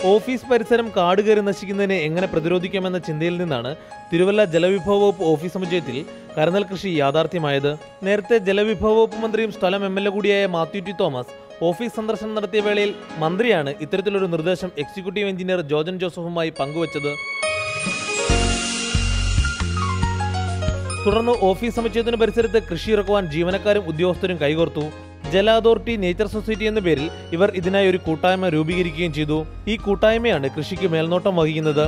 office പരിസരം കാട് കയറി നശിക്കുന്നതിനെ എങ്ങനെ പ്രതിരോധിക്കാമെന്ന ചിന്തയിൽ നിന്നാണ് തിരുവല്ല ജലവിഭവ വകുപ്പ് ഓഫീസ് സമുച്ചയത്തിൽ കരനെൽ കൃഷി യാഥാർത്ഥ്യമായത് നേരത്തെ ജലവിഭവ വകുപ്പ് മന്ത്രിയും സ്ഥലം എം എൽ എ കൂടിയായ മാത്യു ടി തോമസ് ഓഫീസ് സന്ദർശനം നടത്തിയ വേളയിൽ മന്ത്രിയാണ് ഇത്തരത്തിലൊരു നിർദ്ദേശം എക്സിക്യൂട്ടീവ് എഞ്ചിനീയർ ജോജൻ ജോസഫുമായി പങ്കുവച്ചത് തുടർന്ന് ഓഫീസ് സമുച്ചയത്തിന് പരിസരത്ത് കൃഷി ഇറക്കുവാൻ ജീവനക്കാരും ഉദ്യോഗസ്ഥരും കൈകോർത്തു ജല അതോറിറ്റി നേച്ചർ സൊസൈറ്റി എന്ന പേരിൽ ഇവർ ഇതിനായി ഒരു കൂട്ടായ്മ രൂപീകരിക്കുകയും ചെയ്തു ഈ കൂട്ടായ്മയാണ് കൃഷിക്ക് മേൽനോട്ടം വഹിക്കുന്നത്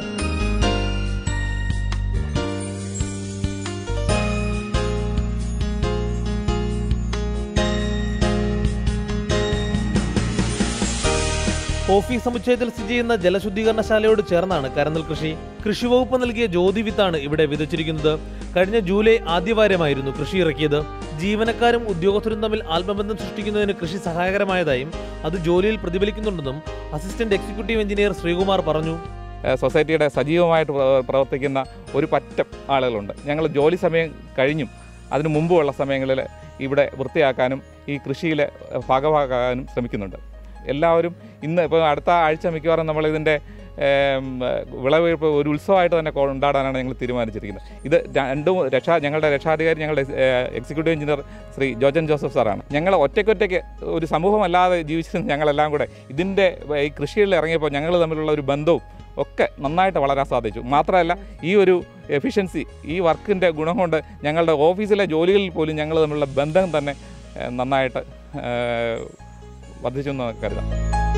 ഓഫീസ് സമുച്ചയത്തിൽ സ്ഥിതി ചെയ്യുന്ന ജലശുദ്ധീകരണശാലയോട് ചേർന്നാണ് കരനെൽ കൃഷി കൃഷിവകുപ്പ് നൽകിയ ജ്യോതി വിത്താണ് ഇവിടെ വിതച്ചിരിക്കുന്നത് കഴിഞ്ഞ ജൂലൈ ആദ്യവാരമായിരുന്നു കൃഷി ഇറക്കിയത് ജീവനക്കാരും ഉദ്യോഗസ്ഥരും തമ്മിൽ ആത്മബന്ധം സൃഷ്ടിക്കുന്നതിന് കൃഷി സഹായകരമായതായും അത് ജോലിയിൽ പ്രതിഫലിക്കുന്നുണ്ടെന്നും അസിസ്റ്റന്റ് എക്സിക്യൂട്ടീവ് എഞ്ചിനീയർ ശ്രീകുമാർ പറഞ്ഞു ഏഹ് സൊസൈറ്റിയുടെ സജീവമായിട്ട് പ്ര- പ്രവർത്തിക്കുന്ന ഒരു പറ്റം ആളുകളുണ്ട് ഞങ്ങൾ ജോലി സമയം കഴിഞ്ഞും അതിനു മുമ്പുള്ള സമയങ്ങളിൽ ഇവിടെ വൃത്തിയാക്കാനും ഈ കൃഷിയിൽ ഭാഗഭാക്കാനും ശ്രമിക്കുന്നുണ്ട് എല്ലാവരും ഇന്ന് ഇപ്പോൾ അടുത്ത ആഴ്ച മിക്കവാറും നമ്മൾ ഇതിൻ്റെ വിളവെടുപ്പ് ഒരു ഉത്സവമായിട്ട് തന്നെ കൊണ്ടാടാനാണ് ഞങ്ങൾ തീരുമാനിച്ചിരിക്കുന്നത് ഇത് രണ്ടും രക്ഷാ ഞങ്ങളുടെ രക്ഷാധികാരി ഞങ്ങളുടെ ഏഹ്, എക്സിക്യൂട്ടീവ് എഞ്ചിനീയർ ശ്രീ ജോജൻ ജോസഫ് സാറാണ് ഞങ്ങൾ ഒറ്റയ്ക്കൊറ്റയ്ക്ക് ഒരു സമൂഹമല്ലാതെ ജീവിച്ചിരുന്ന ഞങ്ങളെല്ലാം കൂടെ ഇതിൻ്റെ ഈ കൃഷിയിൽ ഇറങ്ങിയപ്പോൾ ഞങ്ങൾ തമ്മിലുള്ള ഒരു ബന്ധവും ഒക്കെ നന്നായിട്ട് വളരാൻ സാധിച്ചു മാത്രമല്ല ഈ ഒരു എഫിഷ്യൻസി ഈ വർക്കിൻ്റെ ഗുണം കൊണ്ട് ഞങ്ങളുടെ ഓഫീസിലെ ജോലികളിൽ പോലും ഞങ്ങൾ തമ്മിലുള്ള ബന്ധം തന്നെ ഏഹ്, നന്നായിട്ട് ഏഹ്, വർദ്ധിച്ചു എന്ന് കരുതാം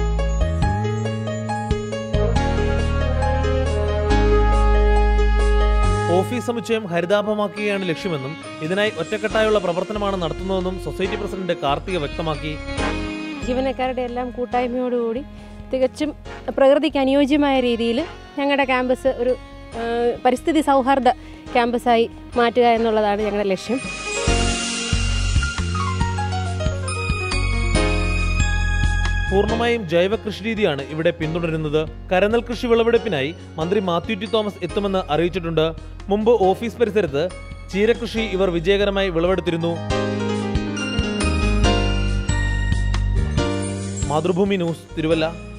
ഓഫീസ് സമുച്ചയം ഹരിതാഭമാക്കുകയാണ് ലക്ഷ്യമെന്നും ഇതിനായി ഒറ്റക്കെട്ടായുള്ള പ്രവർത്തനമാണ് നടത്തുന്നതെന്നും സൊസൈറ്റി പ്രസിഡന്റ് കാർത്തിക വ്യക്തമാക്കി ജീവനക്കാരുടെ എല്ലാം കൂട്ടായ്മയോടുകൂടി തികച്ചും പ്രകൃതിക്ക് അനുയോജ്യമായ രീതിയിൽ ഞങ്ങളുടെ ക്യാമ്പസ് ഒരു ആ, പരിസ്ഥിതി സൗഹാർദ്ദ ക്യാമ്പസായി മാറ്റുക എന്നുള്ളതാണ് ഞങ്ങളുടെ ലക്ഷ്യം പൂർണ്ണമായും ജൈവ കൃഷിരീതിയാണ് ഇവിടെ പിന്തുടരുന്നത് കരനെൽ കൃഷി വിളവെടുപ്പിനായി മന്ത്രി മാത്യു ടി തോമസ് എത്തുമെന്ന് അറിയിച്ചിട്ടുണ്ട് മുമ്പ് ഓഫീസ് പരിസരത്ത് ചീരകൃഷി ഇവർ വിജയകരമായി വിളവെടുത്തിരുന്നു മാതൃഭൂമി ന്യൂസ് തിരുവല്ല